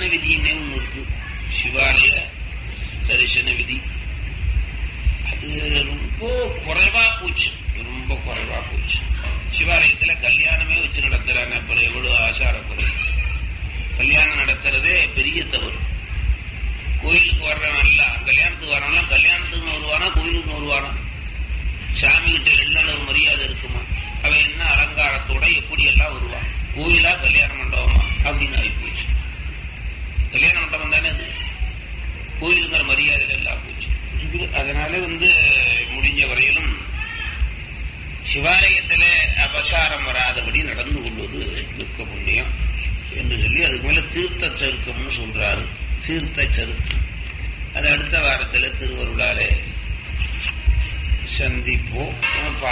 விதின்னு ஒண்ணு இருக்கு சிவாலய தரிசன விதி அது ரொம்ப குறைவா போச்சு ரொம்ப குறைவா போச்சு சிவாலயத்துல கல்யாணமே வச்சு நடத்துறாங்க அப்புறம் எவ்வளவு ஆசாரக்குறை கல்யாணம் நடத்துறதே பெரிய தவறு கோயிலுக்கு வர்றவன் அல்ல கல்யாணத்துக்கு வரவன்லாம் கல்யாணத்துக்கு வருவானா கோயிலுக்கு வருவானா சாமி கிட்ட எல்லாம் ஒரு மரியாதை இருக்குமா அவன் என்ன அலங்காரத்தோட எப்படி எல்லாம் வருவான் கோயிலா கல்யாண மண்டபமா அப்படின்னு ஆகி போச்சு கல்யாண மண்டபம் தானே அது கோயிலுங்கிற மரியாதை எல்லாம் போச்சு இது- அதனால வந்து முடிஞ்ச வரையிலும் சிவாலயத்துல அபசாரம் வராதபடி நடந்து கொள்வது மிக்க புண்ணியம் என்று சொல்லி அதுக்கு மேல தீர்த்த சருக்கம்னு சொல்றாரு தீர்த்த சருக்கம் அது அடுத்த வாரத்துல திருவருளாலே சந்திப்போம்